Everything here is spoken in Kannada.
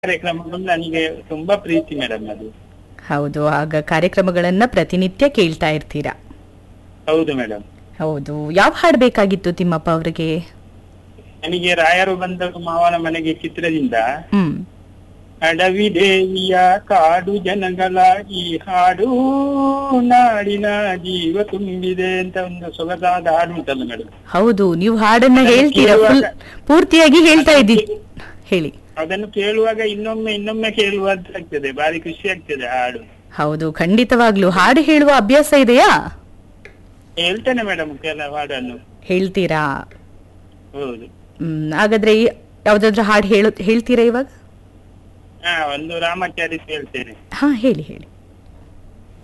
ಕಾರ್ಯಕ್ರಮಗಳು ನನಗೆ ತುಂಬಾ ಪ್ರೀತಿ ಮೇಡಮ್ ಅದು ಹೌದು ಆಗ ಕಾರ್ಯಕ್ರಮಗಳನ್ನ ಪ್ರತಿನಿತ್ಯ ಕೇಳ್ತಾ ಇರ್ತೀರಾ ಹೌದು ಮೇಡಮ್ ಹೌದು ಯಾವ ಹಾಡು ಬೇಕಾಗಿತ್ತು ತಿಮ್ಮಪ್ಪ ಅವರಿಗೆ ನನಗೆ ರಾಯರು ಬಂದರು ಮಾವನ ಮನೆಗೆ ಚಿತ್ರದಿಂದ ಹ್ಮ್ ಅಡವಿ ದೇವಿಯ ಕಾಡು ಜನಗಳ ಈ ಹಾಡು ನಾಡಿನ ಜೀವ ತುಂಬಿದೆ ಅಂತ ಒಂದು ಸೊಗಸಾದ ಹಾಡು ಉಂಟಲ್ಲ ಮೇಡಮ್ ಹೌದು ನೀವು ಹಾಡನ್ನ ಅದನ್ನು ಹೇಳ್ತೀರಾ ಫುಲ್ ಕೇಳುವಾಗ- ಪೂರ್ತಿಯಾಗಿ ಹೇಳ್ತಾ ಇದ್ದಿ ಹೇಳಿ ಅದನ್ನು ಕೇಳುವಾಗ ಇನ್ನೊಮ್ಮೆ ಇನ್ನೊಮ್ಮೆ ಕೇಳುವಂತ ಆಗ್ತದೆ ಬಾರಿ ಖುಷಿ ಆಗ್ತದೆ ಆ ಹಾಡು ಹೌದು ಖಂಡಿತವಾಗ್ಲು ಹಾಡು ಹೇಳುವ ಅಭ್ಯಾಸ ಇದೆಯಾ ಹೇಳ್ತೇನೆ ಮೇಡಮ್ ಕೆಲ ಹಾಡನ್ನು ಹೇಳ್ತೀರಾ ಹೌದು ಹ್ಮ್ ಹಾಗಾದ್ರೆ ಈ- ಯಾವ್ದಾದ್ರು ಹಾಡು ಹೇಳು ಹೇಳ್ತೀರಾ ಇವಾಗ ಹಾ ಒಂದು ರಾಮಚಾರಿತ್ ಹೇಳ್ತೇನೆ ಹಾ ಹೇಳಿ ಹೇಳಿ